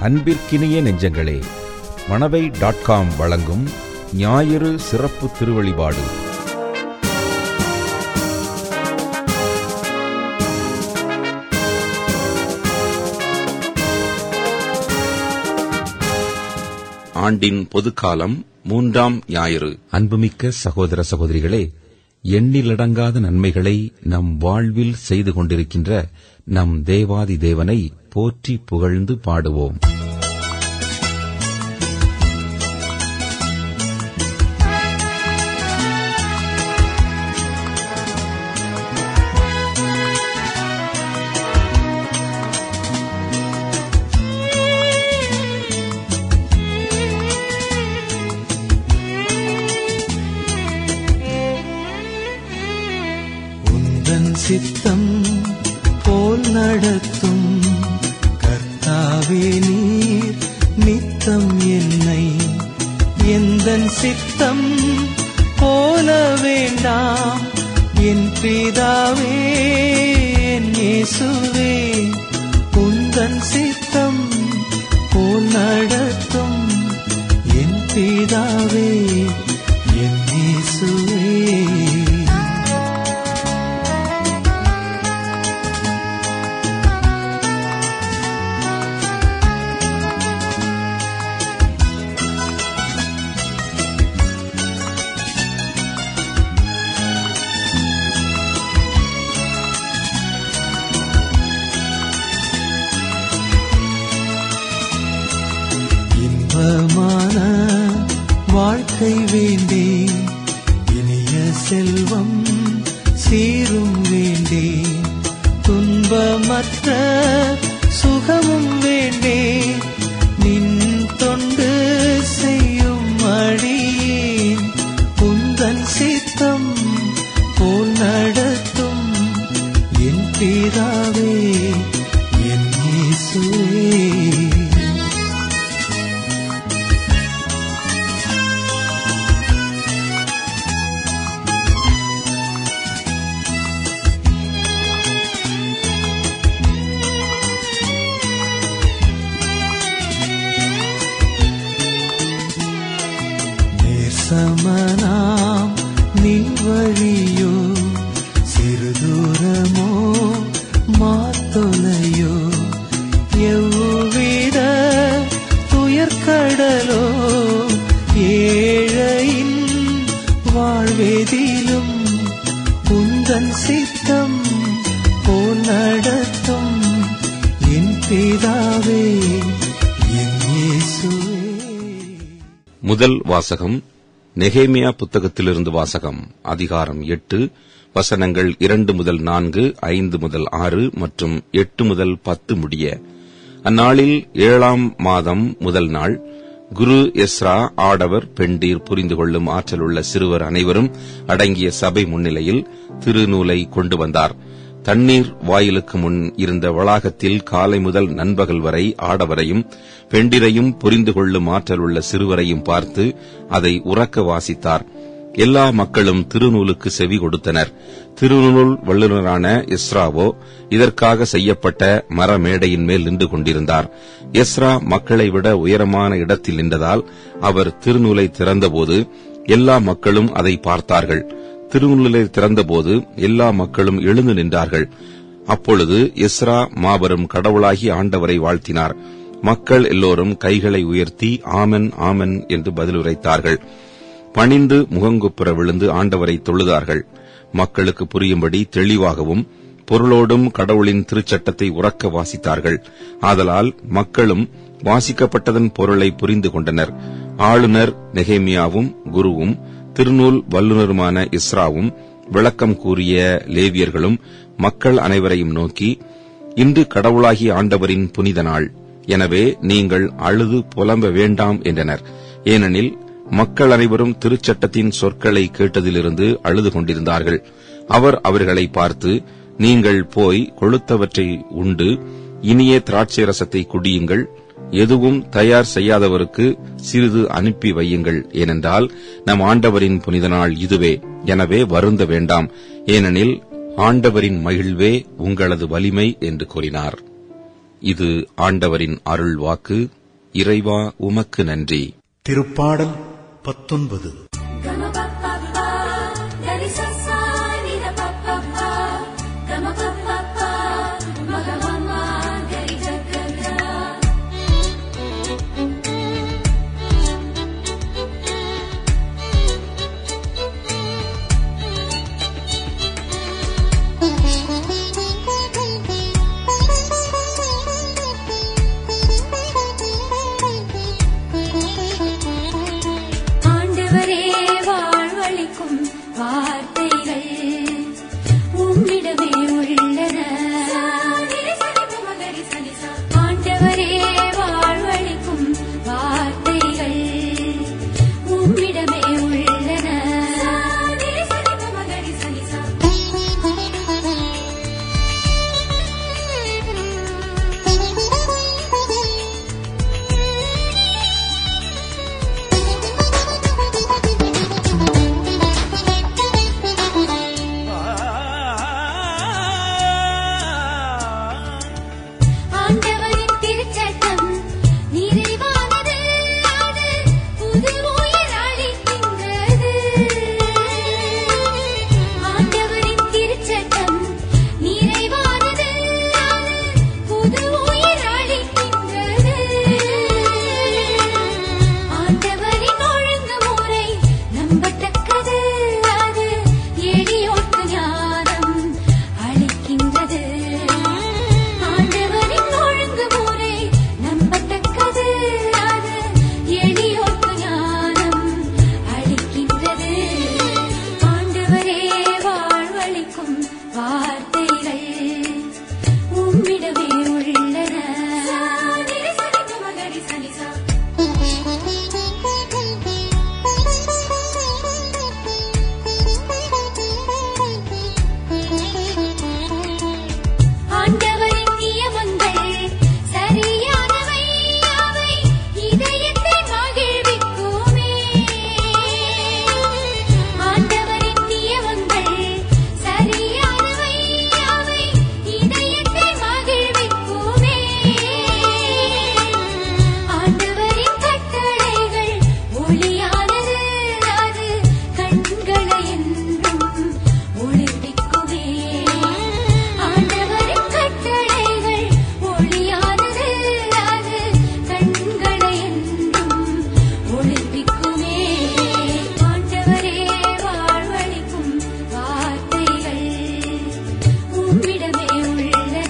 அன்பிற்கினிய நெஞ்சங்களே Manavai dot com வழங்கும் ஞாயிறு சிறப்பு திருவழிபாடு ஆண்டின் பொதுக்காலம் மூன்றாம் ஞாயிறு அன்புமிக்க சகோதர சகோதரிகளே எண்ணிலடங்காத நன்மைகளை நம் வாழ்வில் செய்து கொண்டிருக்கின்ற நம் தேவாதி தேவனை போற்றி புகழ்ந்து பாடுவோம் உந்தன் சித்தம் போல் நடத்தும் கர்த்தாவே நீர் நித்தம் என்னை எந்தன் சித்தம் போல வேண்டாம் என் பிதாவே என் இயேசுவே உந்தன் சித்தம் போல் நடத்தும் என் பிதாவே என் இயேசுவே இன்பமான வாழ்க்கை வேண்டே இனிய செல்வம் சீரும் வேண்டே துன்பமற்ற சுகமும் வேண்டே நின் தொண்டு செய்யும் அடியேன் உந்தன் சித்தம் போல் நடத்தும் என் பிதாவே என் இயேசுவே நேசமனாம் நின் வழியோ சிறு தூரமோ மாத்தொலையோ எவ்வித துயர்கடலோ ஏழையின் வாழ்வெதிலும் உந்தன் சித்தம் போல் நடத்தும் என் பிதாவே என் இயேசுவே முதல் வாசகம் நெகேமியா புத்தகத்திலிருந்து வாசகம் அதிகாரம் எட்டு வசனங்கள் இரண்டு முதல் நான்கு ஐந்து முதல் ஆறு மற்றும் எட்டு முதல் பத்து முடிய அந்நாளில் ஏழாம் மாதம் முதல் நாள் குரு எஸ்ரா ஆடவர் பெண்டீர் புரிந்து கொள்ளும் ஆற்றலுள்ள சிறுவர் அனைவரும் அடங்கிய சபை முன்னிலையில் திருநூலை கொண்டு வந்தார் தண்ணீர் வாயிலுக்கு முன் இருந்த வளாகத்தில் காலை முதல் நண்பகல் வரை ஆடவரையும் பெண்டிரையும் புரிந்து கொள்ளும் ஆற்றலுள்ள சிறுவரையும் பார்த்து அதை உறக்க வாசித்தார் எல்லா மக்களும் திருநூலுக்கு செவி கொடுத்தனர் திருநூல் வல்லுநரான எஸ்ராவோ இதற்காக செய்யப்பட்ட மர மேடையின் மேல் நின்று கொண்டிருந்தார் எஸ்ரா மக்களை விட உயரமான இடத்தில் நின்றதால் அவர் திருநூலை திறந்தபோது எல்லா மக்களும் அதை பார்த்தார்கள் திருநூலை திறந்தபோது எல்லா மக்களும் எழுந்து நின்றார்கள் அப்பொழுது எஸ்ரா மாபெரும் கடவுளாகி ஆண்டவரை வாழ்த்தினார் மக்கள் எல்லோரும் கைகளை உயர்த்தி ஆமென் ஆமென் என்று பதிலுரைத்தார்கள் பணிந்து முகங்குப்புற விழுந்து ஆண்டவரை தொழுதார்கள் மக்களுக்கு புரியும்படி தெளிவாகவும் பொருளோடும் கடவுளின் திருச்சட்டத்தை உறக்க வாசித்தார்கள் ஆதலால் மக்களும் வாசிக்கப்பட்டதன் பொருளை புரிந்து கொண்டனர் ஆளுநர் நெகேமியாவும் குருவும் திருநூல் வல்லுநருமான இஸ்ராவும் விளக்கம் கூறிய லேவியர்களும் மக்கள் அனைவரையும் நோக்கி இன்று கடவுளாகிய ஆண்டவரின் புனித நாள் எனவே நீங்கள் அழுது புலம்ப வேண்டாம் என்றனர் ஏனெனில் மக்கள் அனைவரும் திருச்சட்டத்தின் சொற்களை கேட்டதிலிருந்து அழுது கொண்டிருந்தார்கள் அவர் அவர்களை பார்த்து நீங்கள் போய் கொழுத்தவற்றை உண்டு இனிய திராட்சை ரசத்தை குடியுங்கள் எதுவும் தயார் செய்யாதவருக்கு சிறிது அனுப்பி வையுங்கள் ஏனென்றால் நம் ஆண்டவரின் புனித நாள் இதுவே எனவே வருந்த வேண்டாம் ஏனெனில் ஆண்டவரின் மகிழ்வே உங்களது வலிமை என்று கூறினார் இது ஆண்டவரின் அருள் வாக்கு இறைவா உமக்கு நன்றி திருப்பாடல் பத்தொன்பது Gama pa pa pa, dari sa sa ni da pa pa pa. Gama pa pa pa, maga mama dari ga ga ga. ஆண்டவரே வாழ்வளிக்கும் வார்த்தைகள் உம்மிடமே உள்ளன ஆண்டவரே வாழ்வளிக்கும் வார்த்தைகள் உம்மிடமே உள்ளன ஆண்டவரின் திருச்சட்டம் நிறைவானது அது புது உயிர் அளிக்கின்றது ஆண்டவரின் திருச்சட்டம் நிறைவானது அது புது உயிர் அளிக்கின்றது ஆண்டவரின் ஒழுங்குமுறை நம்பத்தக்கது அது எளியோர்க்கு ஞானம் அளிக்கின்றது ஆண்டவரின் ஒழுங்குமுறை நம்பத்தக்கது அது எளியோர்க்கு ஞானம் அளிக்கின்றது ஆண்டவரே வாழ்வளிக்கும் வார்த்தைகள் உம்மிடமே உள்ளன ஆண்டவரின் நியமங்கள் சரியானவை அவை இதயத்தை மகிழ்விக்குமே ஆண்டவரின் நியமங்கள் சரியானவை அவை இதயத்தை மகிழ்விக்குமே ஆண்டவரின் கட்டளைகள் ஒளியானது அது கண்களை என்றும் ஒளிர்விக்குமே ஆண்டவரின் கட்டளைகள் ஒளியானது அது கண்களை என்றும் ஒளிர்விக்குமே ஆண்டவரே வாழ்வளிக்கும் வார்த்தைகள் உம்மிடமே உள்ளன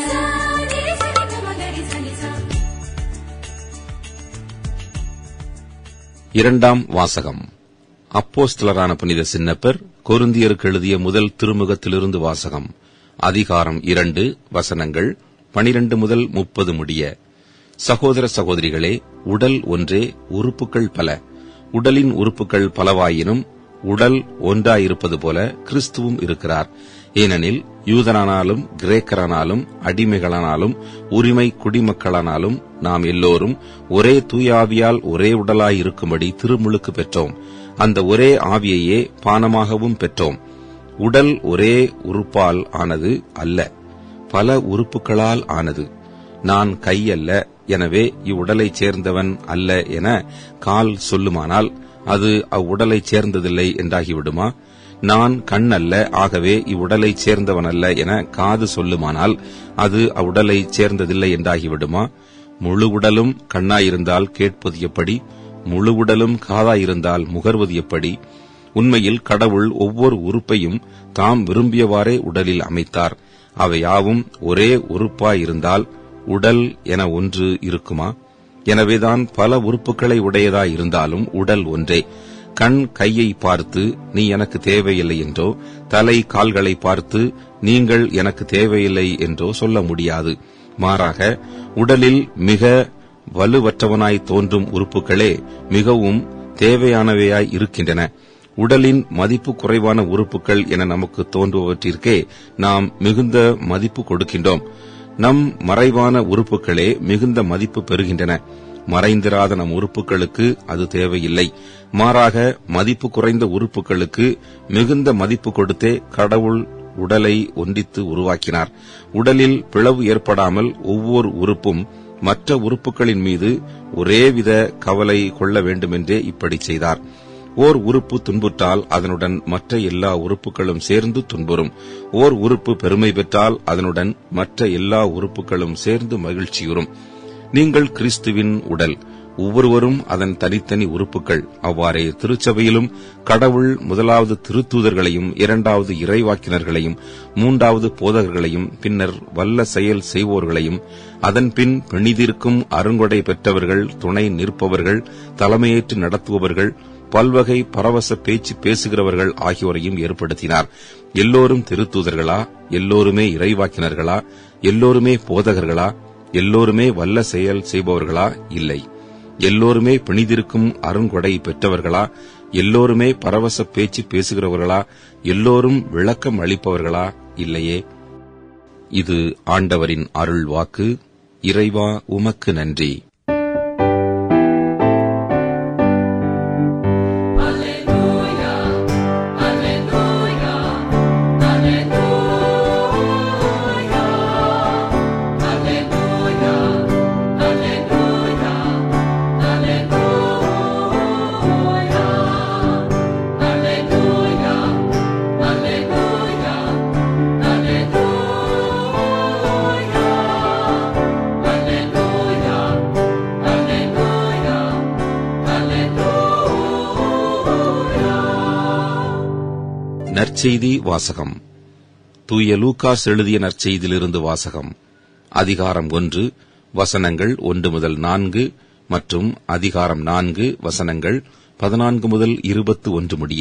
இரண்டாம் வாசகம் அப்போஸ்தலரான புனித சின்னப்பர் கொருந்தியருக்கு எழுதிய முதல் திருமுகத்திலிருந்து வாசகம் அதிகாரம் இரண்டு வசனங்கள் பனிரண்டு முதல் முப்பது முடிய சகோதர சகோதரிகளே உடல் ஒன்றே உறுப்புகள் பல உடலின் உறுப்புகள் பலவாயினும் உடல் ஒன்றாயிருப்பது போல கிறிஸ்துவும் இருக்கிறார் ஏனெனில் யூதரானாலும் கிரேக்கரானாலும் அடிமைகளானாலும் உரிமை குடிமக்களானாலும் நாம் எல்லோரும் ஒரே தூயாவியால் ஒரே உடலாய் இருக்கும்படி திருமுழுக்கு பெற்றோம் அந்த ஒரே ஆவியையே பானமாகவும் பெற்றோம் உடல் ஒரே உறுப்பால் ஆனது அல்ல பல உறுப்புகளால் ஆனது நான் கை அல்ல எனவே இவ்வுடலைச் சேர்ந்தவன் அல்ல என கால் சொல்லுமானால் அது அவ்வுடலைச் சேர்ந்ததில்லை என்றாகிவிடுமா நான் கண் அல்ல ஆகவே இவ்வுடலைச் சேர்ந்தவன் அல்ல என காது சொல்லுமானால் அது அவ்வுடலைச் சேர்ந்ததில்லை என்றாகிவிடுமா முழு உடலும் கண்ணாயிருந்தால் கேட்பது எப்படி முழு உடலும் காதாயிருந்தால் முகர்வது எப்படி உண்மையில் கடவுள் ஒவ்வொரு உறுப்பையும் தாம் விரும்பியவாறே உடலில் அமைத்தார் அவையாவும் ஒரே உறுப்பாயிருந்தால் உடல் என ஒன்று இருக்குமா எனவேதான் பல உறுப்புகளை உடையதாய் இருந்தாலும் உடல் ஒன்றே கண் கையை பார்த்து நீ எனக்கு தேவையில்லை என்றோ தலை கால்களை பார்த்து நீங்கள் எனக்கு தேவையில்லை என்றோ சொல்ல முடியாது மாறாக உடலில் மிக வலுவற்றவனாய் தோன்றும் உறுப்புகளே மிகவும் தேவையானவையாய் இருக்கின்றன உடலின் மதிப்பு குறைவான உறுப்புகள் என நமக்கு தோன்றுவவற்றிற்கே நாம் மிகுந்த மதிப்பு கொடுக்கின்றோம் நம் மறைவான உறுப்புகளே மிகுந்த மதிப்பு பெறுகின்றன மறைந்திராத நம் உறுப்புகளுக்கு அது தேவையில்லை மாறாக மதிப்பு குறைந்த உறுப்புகளுக்கு மிகுந்த மதிப்பு கொடுத்தே கடவுள் உடலை ஒன்றித்து உருவாக்கினார் உடலில் பிளவு ஏற்படாமல் ஒவ்வொரு உறுப்பும் மற்ற உறுப்புகளின் மீது ஒரேவித கவலை கொள்ள வேண்டுமென்றே இப்படி செய்தார் ஓர் உறுப்பு துன்புற்றால் அதனுடன் மற்ற எல்லா உறுப்புகளும் சேர்ந்து துன்புறும் ஓர் உறுப்பு பெருமை பெற்றால் அதனுடன் மற்ற எல்லா உறுப்புகளும் சேர்ந்து மகிழ்ச்சியுறும் நீங்கள் கிறிஸ்துவின் உடல் ஒவ்வொருவரும் அதன் தனித்தனி உறுப்புகள் அவ்வாறே திருச்சபையிலும் கடவுள் முதலாவது திருத்தூதர்களையும் இரண்டாவது இறைவாக்கினர்களையும் மூன்றாவது போதகர்களையும் பின்னர் வல்ல செயல் செய்வோர்களையும் அதன் பின் பெணிதிருக்கும் அருங்கொடை பெற்றவர்கள் துணை நிற்பவர்கள் தலைமையேற்று நடத்துபவர்கள் பல்வகை பரவச பேச்சு பேசுகிறவர்கள் ஆகியோரையும் ஏற்படுத்தினார் எல்லோரும் திருத்தூதர்களா எல்லோருமே இறைவாக்கினர்களா எல்லோருமே போதகர்களா எல்லோருமே வல்ல செயல் செய்பவர்களா இல்லை எல்லோருமே பிணிதிருக்கும் அருங்கொடை பெற்றவர்களா எல்லோருமே பரவச பேச்சு பேசுகிறவர்களா எல்லோரும் விளக்கம் அளிப்பவர்களா இல்லையே இது ஆண்டவரின் அருள் வாக்கு இறைவா உமக்கு நன்றி நற்செய்தி வாசகம் தூய லூகாஸ் எழுதிய நற்செய்தியிலிருந்து வாசகம் அதிகாரம் ஒன்று வசனங்கள் ஒன்று முதல் நான்கு மற்றும் அதிகாரம் நான்கு வசனங்கள் பதினான்கு முதல் இருபத்து ஒன்று முடிய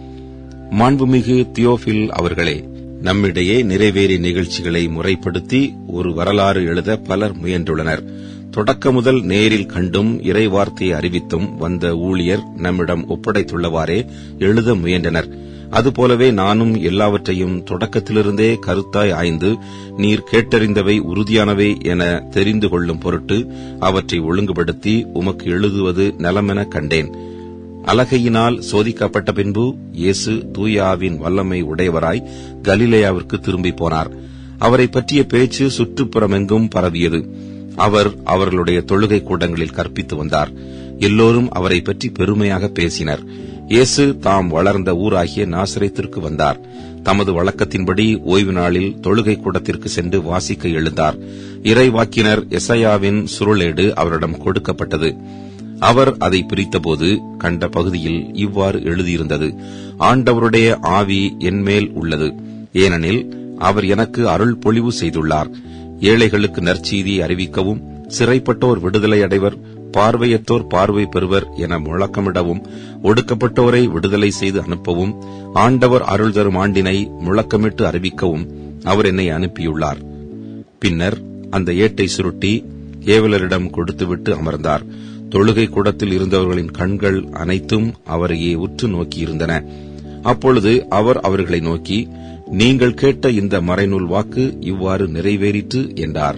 மாண்புமிகு தியோபில் அவர்களே நம்மிடையே நிறைவேறிய நிகழ்ச்சிகளை முறைப்படுத்தி ஒரு வரலாறு எழுத பலர் முயன்றுள்ளனர் தொடக்க முதல் நேரில் கண்டும் இறை வார்த்தையை அறிவித்தும் வந்த ஊழியர் நம்மிடம் ஒப்படைத்துள்ளவாறே எழுத முயன்றனர் அதுபோலவே நானும் எல்லாவற்றையும் தொடக்கத்திலிருந்தே கருத்தாய் ஆய்ந்து நீர் கேட்டறிந்தவை உறுதியானவை என தெரிந்து கொள்ளும் பொருட்டு அவற்றை ஒழுங்குபடுத்தி உமக்கு எழுதுவது நலமென கண்டேன் அலகையினால் சோதிக்கப்பட்ட பின்பு இயேசு தூயாவின் வல்லமை உடையவராய் கலிலேயாவிற்கு திரும்பி போனார் அவரை பற்றிய பேச்சு சுற்றுப்புறமெங்கும் பரவியது அவர் அவர்களுடைய தொழுகை கூடங்களில் கற்பித்து வந்தார் எல்லோரும் அவரை பற்றி பெருமையாக பேசினர் இயேசு தாம் வளர்ந்த ஊராகிய நாசரேத்திற்கு வந்தார் தமது வழக்கத்தின்படி ஓய்வு நாளில் தொழுகை கூடத்திற்கு சென்று வாசிக்க எழுந்தார் இறைவாக்கினர் எசையாவின் சுருளேடு அவரிடம் கொடுக்கப்பட்டது அவர் அதை பிரித்தபோது கண்ட பகுதியில் இவ்வாறு எழுதியிருந்தது ஆண்டவருடைய ஆவி என்மேல் உள்ளது ஏனெனில் அவர் எனக்கு அருள் பொழிவு செய்துள்ளார் ஏழைகளுக்கு நற்செய்தியை அறிவிக்கவும் சிறைப்பட்டோர் விடுதலை அடைவர் பார்வையற்றோர் பார்வை பெறுவர் என முழக்கமிடவும் ஒடுக்கப்பட்டோரை விடுதலை செய்து அனுப்பவும் ஆண்டவர் அருள் தரும் ஆண்டினை முழக்கமிட்டு அறிவிக்கவும் அவர் என்னை அனுப்பியுள்ளார் பின்னர் அந்த ஏட்டை சுருட்டி ஏவலரிடம் கொடுத்துவிட்டு அமர்ந்தார் தொழுகை கூடத்தில் இருந்தவர்களின் கண்கள் அனைத்தும் அவரையே உற்று நோக்கியிருந்தன அப்பொழுது அவர் அவர்களை நோக்கி நீங்கள் கேட்ட இந்த மறைநூல் வாக்கு இவ்வாறு நிறைவேறிற்று என்றார்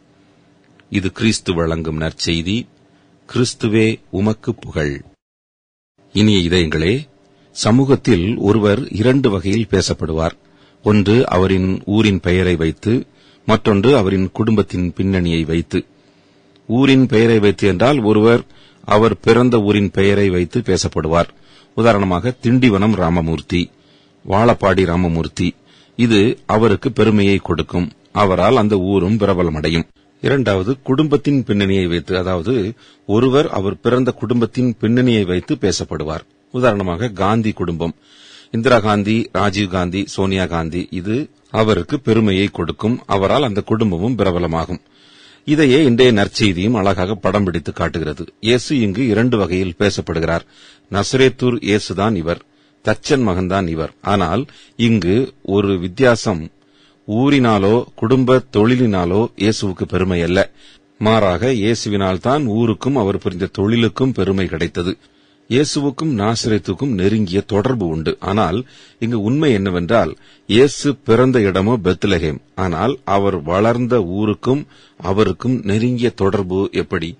இது கிறிஸ்து வழங்கும் நற்செய்தி கிறிஸ்துவே உமக்கு புகழ் இனிய இதயங்களே சமூகத்தில் ஒருவர் இரண்டு வகையில் பேசப்படுவார் ஒன்று அவரின் ஊரின் பெயரை வைத்து மற்றொன்று அவரின் குடும்பத்தின் பின்னணியை வைத்து ஊரின் பெயரை வைத்து என்றால் ஒருவர் அவர் பிறந்த ஊரின் பெயரை வைத்து பேசப்படுவார் உதாரணமாக திண்டிவனம் ராமமூர்த்தி வாழப்பாடி ராமமூர்த்தி இது அவருக்கு பெருமையை கொடுக்கும் அவரால் அந்த ஊரும் பிரபலமடையும் இரண்டாவது குடும்பத்தின் பின்னணியை வைத்து அதாவது ஒருவர் அவர் பிறந்த குடும்பத்தின் பின்னணியை வைத்து பேசப்படுவார் உதாரணமாக காந்தி குடும்பம் இந்திரா காந்தி ராஜீவ் காந்தி சோனியா காந்தி இது அவருக்கு பெருமையை கொடுக்கும் அவரால் அந்த குடும்பமும் பிரபலமாகும் இதையே இன்றைய நற்செய்தியும் அழகாக படம் பிடித்து காட்டுகிறது இயேசு இங்கு இரண்டு வகையில் பேசப்படுகிறார் நசரேத்தூர் இயேசுதான் இவர் தச்சன் மகன்தான் இவர் ஆனால் இங்கு ஒரு வித்தியாசம் ஊரினாலோ குடும்ப தொழிலினாலோ இயேசுவுக்கு பெருமை அல்ல மாறாக இயேசுவினால் தான் ஊருக்கும் அவர் புரிந்த தொழிலுக்கும் பெருமை கிடைத்தது இயேசுவுக்கும் நாசிரியத்துக்கும் நெருங்கிய தொடர்பு உண்டு ஆனால் இங்கு உண்மை என்னவென்றால் இயேசு பிறந்த இடமோ பெத்லஹேம் ஆனால் அவர் வளர்ந்த ஊருக்கும் அவருக்கும் நெருங்கிய தொடர்பு எப்படி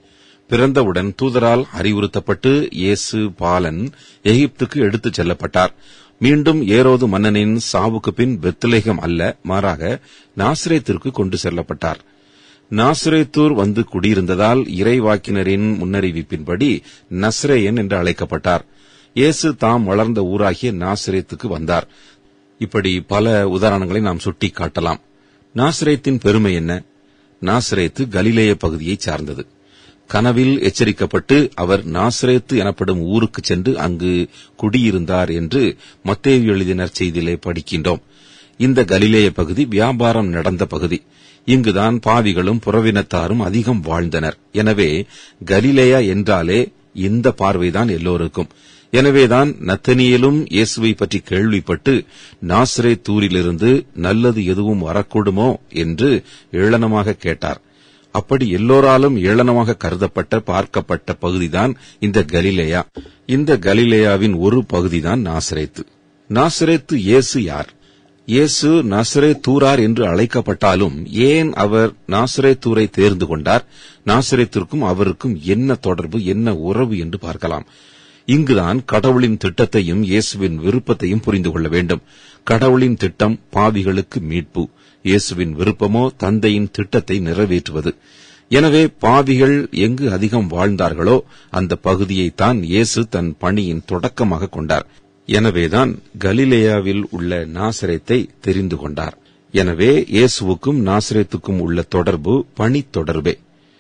பிறந்தவுடன் தூதரால் அறிவுறுத்தப்பட்டு இயேசு பாலன் எகிப்துக்கு எடுத்துச் செல்லப்பட்டார் மீண்டும் ஏரோது மன்னனின் சாவுக்கு பின் பெத்லேகம் அல்ல மாறாக நாசிரேத்திற்கு கொண்டு செல்லப்பட்டார் நாசிரேத்தூர் வந்து குடியிருந்ததால் இறைவாக்கினரின் முன்னறிவிப்பின்படி நஸ்ரேயன் என்று அழைக்கப்பட்டார் இயேசு தாம் வளர்ந்த ஊராகிய நாசிரேத்துக்கு வந்தார் இப்படி பல உதாரணங்களை நாம் சுட்டிக் காட்டலாம் நாசிரேத்தின் பெருமை என்ன நாசிரேத்து கலிலேய பகுதியைச் சார்ந்தது கனவில் எச்சரிக்கப்பட்டு அவர் நாசிரேத்து எனப்படும் ஊருக்கு சென்று அங்கு குடியிருந்தார் என்று மத்தேயு எழுதின செய்தியிலே படிக்கின்றோம் இந்த கலிலேய பகுதி வியாபாரம் நடந்த பகுதி இங்குதான் பாவிகளும் புறவினத்தாரும் அதிகம் வாழ்ந்தனர் எனவே கலிலேயா என்றாலே இந்த பார்வைதான் எல்லோருக்கும் எனவேதான் நத்தனியலும் இயேசுவை பற்றி கேள்விப்பட்டு நாசிரே தூரிலிருந்து நல்லது எதுவும் வரக்கூடுமோ என்று ஏளனமாக கேட்டார் அப்படி எல்லோராலும் ஏளனமாக கருதப்பட்ட பார்க்கப்பட்ட பகுதிதான் இந்த கலிலேயா இந்த கலிலேயாவின் ஒரு பகுதிதான் நாசரேத்து நாசரேத்து இயேசு யார் இயேசு நசரே தூரார் என்று அழைக்கப்பட்டாலும் ஏன் அவர் நாசரே தூரை தேர்ந்து கொண்டார் நாசரேத்திற்கும் அவருக்கும் என்ன தொடர்பு என்ன உறவு என்று பார்க்கலாம் இங்குதான் கடவுளின் திட்டத்தையும் இயேசுவின் விருப்பத்தையும் புரிந்து கொள்ள வேண்டும் கடவுளின் திட்டம் பாவிகளுக்கு மீட்பு இயேசுவின் விருப்பமோ தந்தையின் திட்டத்தை நிறைவேற்றுவது எனவே பாவிகள் எங்கு அதிகம் வாழ்ந்தார்களோ அந்த பகுதியைத்தான் இயேசு தன் பணியின் தொடக்கமாக கொண்டார் எனவேதான் கலிலேயாவில் உள்ள நாசரேத்தை தெரிந்து கொண்டார் எனவே இயேசுவுக்கும் நாசரேத்துக்கும் உள்ள தொடர்பு பணி தொடர்பே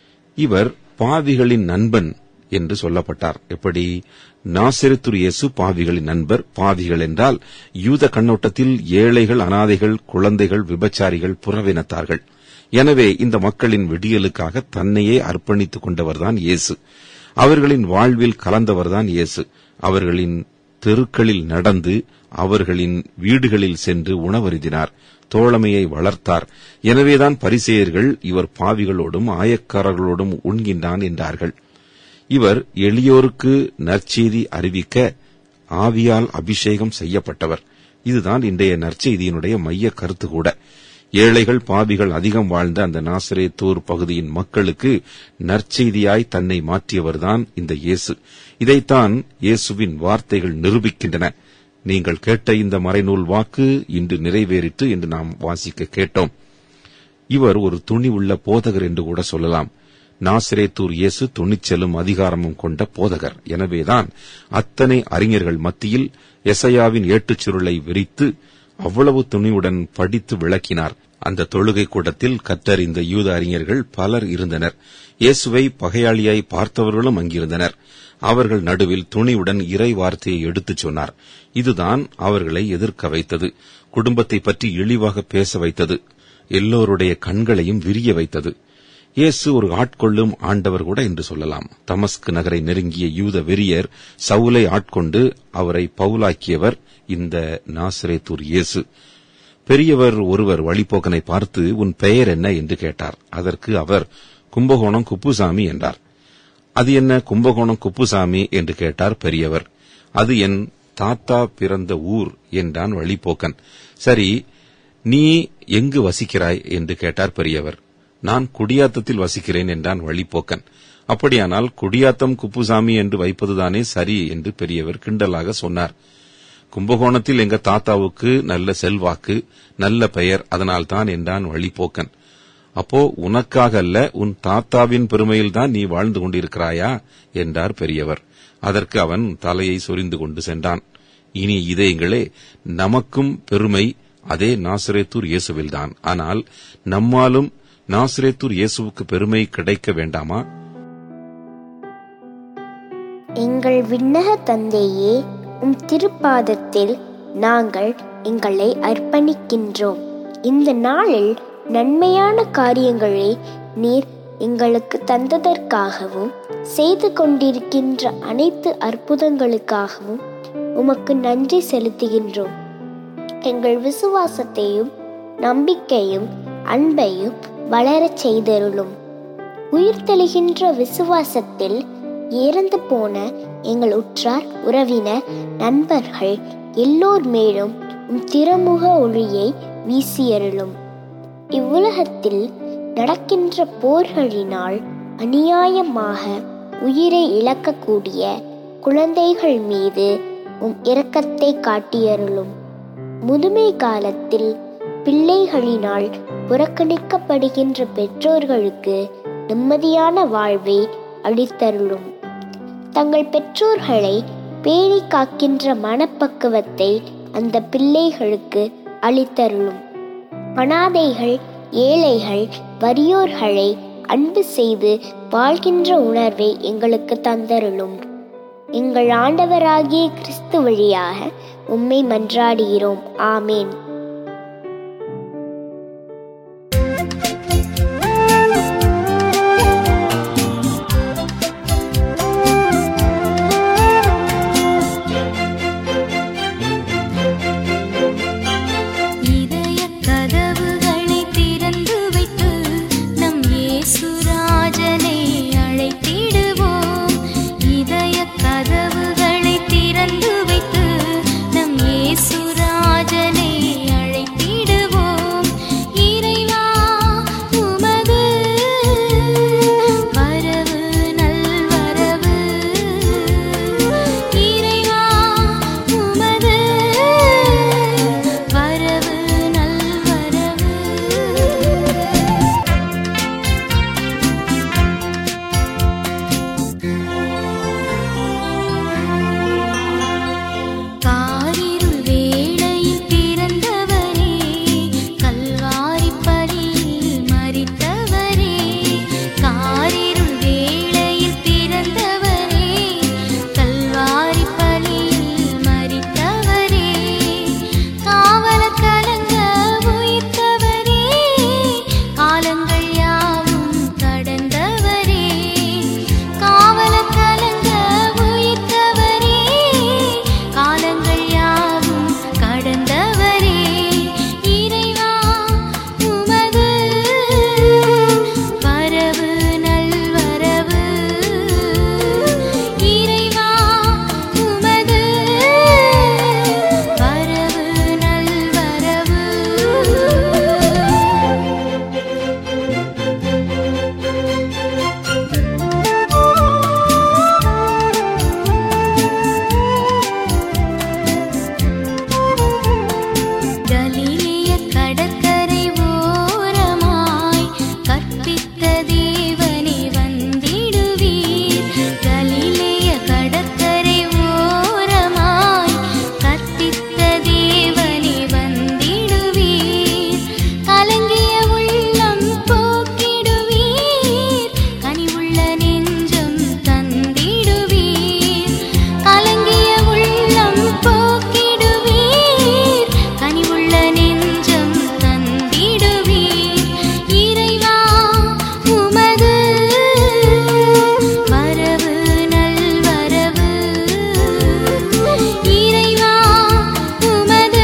இவர் பாவிகளின் நண்பன் என்று சொல்லப்பட்டார் எப்படி நாசிரத்துர் இயேசு பாவிகளின் நண்பர் பாவிகள் என்றால் யூத கண்ணோட்டத்தில் ஏழைகள் அனாதைகள் குழந்தைகள் விபச்சாரிகள் புறவினத்தார்கள் எனவே இந்த மக்களின் விடியலுக்காக தன்னையே அர்ப்பணித்துக் கொண்டவர்தான் இயேசு அவர்களின் வாழ்வில் கலந்தவர்தான் இயேசு அவர்களின் தெருக்களில் நடந்து அவர்களின் வீடுகளில் சென்று உணவருந்தினார் தோழமையை வளர்த்தார் எனவேதான் பரிசேயர்கள் இவர் பாவிகளோடும் ஆயக்காரர்களோடும் உண்கின்றான் என்றார்கள் இவர் எளியோருக்கு நற்செய்தி அறிவிக்க ஆவியால் அபிஷேகம் செய்யப்பட்டவர் இதுதான் இன்றைய நற்செய்தியினுடைய மைய கருத்து கூட ஏழைகள் பாவிகள் அதிகம் வாழ்ந்த அந்த நாசரேத்தூர் பகுதியின் மக்களுக்கு நற்செய்தியாய் தன்னை மாற்றியவர்தான் இந்த இயேசு இதைத்தான் இயேசுவின் வார்த்தைகள் நிரூபிக்கின்றன நீங்கள் கேட்ட இந்த மறைநூல் வாக்கு இன்று நிறைவேறிற்று என்று நாம் வாசிக்க கேட்டோம் இவர் ஒரு துணிவுள்ள போதகர் என்று கூட சொல்லலாம் நாசிரேத்தூர் இயேசு துணிச்சலும் அதிகாரமும் கொண்ட போதகர் எனவேதான் அத்தனை அறிஞர்கள் மத்தியில் எசையாவின் ஏட்டுச் சுருளை விரித்து அவ்வளவு துணிவுடன் படித்து விளக்கினார் அந்த தொழுகை கூடத்தில் கற்றறிந்த யூத அறிஞர்கள் பலர் இருந்தனர் இயேசுவை பகையாளியாய் பார்த்தவர்களும் அங்கிருந்தனர் அவர்கள் நடுவில் துணிவுடன் இறை வார்த்தையை எடுத்துச் சொன்னார் இதுதான் அவர்களை எதிர்க்க வைத்தது குடும்பத்தை பற்றி இழிவாக பேச வைத்தது எல்லோருடைய கண்களையும் விரிய வைத்தது இயேசு ஒரு ஆட்கொள்ளும் ஆண்டவர் கூட என்று சொல்லலாம் தமஸ்கு நகரை நெருங்கிய யூத வெறியர் சவுலை ஆட்கொண்டு அவரை பவுலாக்கியவர் இந்த நாசிரேத்தூர் இயேசு பெரியவர் ஒருவர் வழிபோக்கனை பார்த்து உன் பெயர் என்ன என்று கேட்டார் அதற்கு அவர் கும்பகோணம் குப்புசாமி என்றார் அது என்ன கும்பகோணம் குப்புசாமி என்று கேட்டார் பெரியவர் அது என் தாத்தா பிறந்த ஊர் என்றான் வழிபோக்கன் சரி நீ எங்கு வசிக்கிறாய் என்று கேட்டார் பெரியவர் நான் குடியாத்தத்தில் வசிக்கிறேன் என்றான் வழிபோக்கன் அப்படியானால் குடியாத்தம் குப்புசாமி என்று வைப்பதுதானே சரி என்று பெரியவர் கிண்டலாக சொன்னார் கும்பகோணத்தில் எங்க தாத்தாவுக்கு நல்ல செல்வாக்கு நல்ல பெயர் அதனால்தான் என்றான் வழிபோக்கன் அப்போ உனக்காக அல்ல உன் தாத்தாவின் பெருமையில்தான் நீ வாழ்ந்து கொண்டிருக்கிறாயா என்றார் பெரியவர் அதற்கு அவன் தலையை சொரிந்து கொண்டு சென்றான் இனி இதயங்களே நமக்கும் பெருமை அதே நாசிரேத்தூர் இயேசுவில்தான் ஆனால் நம்மாலும் நாசிரேத்தூர் இயேசுவுக்கு பெருமை கிடைக்க வேண்டாமா எங்கள் விண்ணக தந்தையே உம் திருப்பாதத்தில் நாங்கள் எங்களை அர்ப்பணிக்கின்றோம் இந்த நாளில் நன்மையான காரியங்களை நீர் எங்களுக்கு தந்ததற்காகவும் செய்து கொண்டிருக்கின்ற அனைத்து அற்புதங்களுக்காகவும் உமக்கு நன்றி செலுத்துகின்றோம் எங்கள் விசுவாசத்தையும் நம்பிக்கையும் அன்பையும் வளரச் செய்தருளும் உயிர்த்தெழுகின்ற விசுவாசத்தில் இறந்து போன எங்கள் உற்றார் உறவினர் நண்பர்கள் எல்லோர் மேலும் உம் திருமுக ஒளியை வீசியருளும் இவ்வுலகத்தில் நடக்கின்ற போர்களினால் அநியாயமாக உயிரை இழக்கக்கூடிய குழந்தைகள் மீது உம் இரக்கத்தை காட்டியருளும் முதுமை காலத்தில் பிள்ளைகளினால் புறக்கணிக்கப்படுகின்ற பெற்றோர்களுக்கு நிம்மதியான வாழ்வை அளித்தருளும் தங்கள் பெற்றோர்களை பேணி காக்கின்ற மனப்பக்குவத்தை அந்த பிள்ளைகளுக்கு அளித்தருளும் அனாதைகள் ஏழைகள் வறியோர்களை அன்பு செய்து வாழ்கின்ற உணர்வை எங்களுக்கு தந்தருளும் எங்கள் ஆண்டவராகிய கிறிஸ்து வழியாக உம்மை மன்றாடுகிறோம் ஆமேன் இதய கதவுகளை திறந்து வைத்து நம் இயேசுராஜனை அழைத்திடுவோம் இதய கதவுகளை திறந்து வைத்து நம் இயேசுராஜனை அழைத்திடுவோம் இறைவா உமது வரவு நல்வரவு இறைவா உமது வரவு நல்வரவு காரிருள் வேளையில் பிறந்தவரே கல்வாரி பலியில் மரித்தவரே காரிருள் வேளையில் பிறந்தவரே கல்வாரி பலியில் மரித்தவரே காவல கலங்க உயிர்த்தவரே காலங்கள் யாவும் கடந்தவரே காவல கலங்க உயிர்த்தவரே காலங்கள் யாவும் கடந்தவரே இறைவா உமது வரவு நல்வரவு இறைவா உமது வரவு நல்வரவு கலிலிய கடற்கரை ஓரமாய் கற்பித்த தேவனே வந்திடுவீர் கலிலிய கடற்கரை ஓரமாய் கற்பித்த தேவனே வந்திடுவீர் கலங்கிய உள்ளம் போக்கிடுவீர் கனிவுள்ள நெஞ்சம் தந்திடுவீர் கலங்கிய உள்ளம் போக்கிடுவீர் கனிவுள்ள நெஞ்சம் தந்திடுவீர் இறைவா உமது வரவு நல்வரவு இறைவா உமது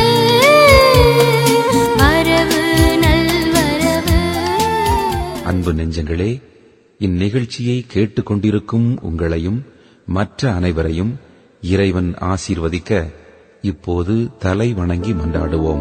வரவு நல்வரவு அன்பு நெஞ்சங்களே இந்நிகழ்ச்சியை கேட்டுக்கொண்டிருக்கும் உங்களையும் மற்ற அனைவரையும் இறைவன் ஆசீர்வதிக்க இப்போது தலை வணங்கி மன்றாடுவோம்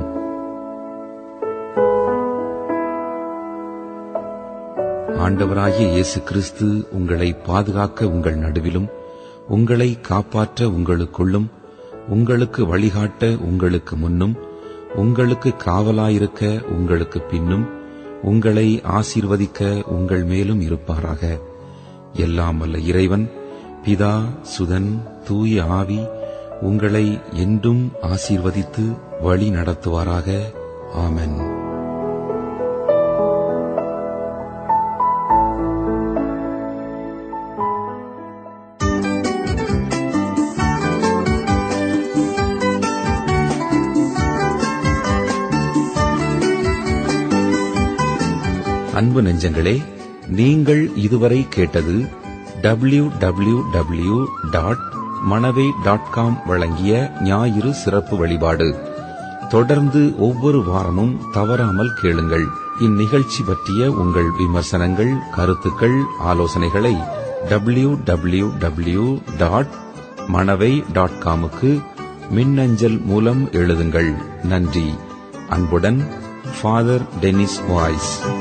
ஆண்டவராகிய இயேசு கிறிஸ்து உங்களை பாதுகாக்க உங்கள் நடுவிலும் உங்களை காப்பாற்ற உங்களுக்குள்ளும் உங்களுக்கு வழிகாட்ட உங்களுக்கு முன்னும் உங்களுக்கு காவலாயிருக்க உங்களுக்கு பின்னும் உங்களை ஆசீர்வதிக்க உங்கள் மேலும் இருப்பாராக எல்லாம் வல்ல இறைவன் பிதா சுதன் தூய ஆவி உங்களை என்றும் ஆசீர்வதித்து வழி நடத்துவாராக ஆமென் அன்பு நெஞ்சங்களே நீங்கள் இதுவரை கேட்டது W W W dot Manavai dot com வழங்கிய ஞாயிறு சிறப்பு வழிபாடு தொடர்ந்து ஒவ்வொரு வாரமும் தவறாமல் கேளுங்கள் இந்நிகழ்ச்சி பற்றிய உங்கள் விமர்சனங்கள் கருத்துக்கள் ஆலோசனைகளை W W W dot Manavai dot காமுக்கு மின்னஞ்சல் மூலம் எழுதுங்கள் நன்றி அன்புடன் ஃபாதர் டெனிஸ் வாய்ஸ்